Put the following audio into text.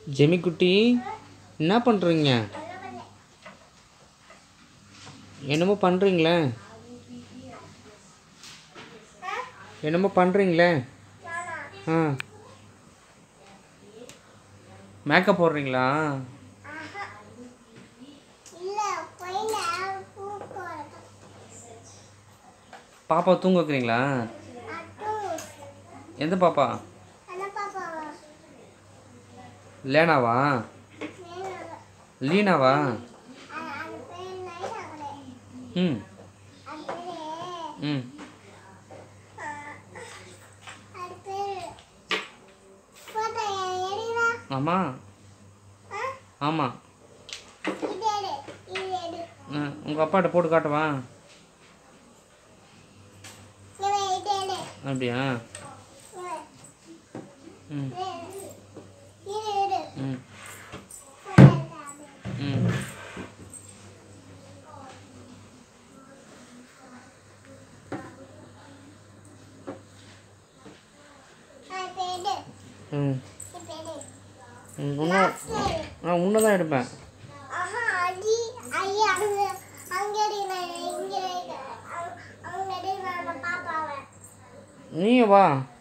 ஜெமிக்குட்டி என்ன பண்ணுறீங்க என்னமோ பண்ணுறீங்களே என்னமோ பண்ணுறீங்களே ஆ மேக்கப் போடுறீங்களா பாப்பா தூங்க வைக்கிறீங்களா எந்த பாப்பா லேனாவா லீனாவா ம் ம் ஆமாம் ஆமாம் உங்கள் அப்பாட்ட போட்டு காட்டவா அப்படியா ம் ம் ம் ம் ம் இன்னும் நான் உன்னை தான் எடுப்பேன் நீயும் வா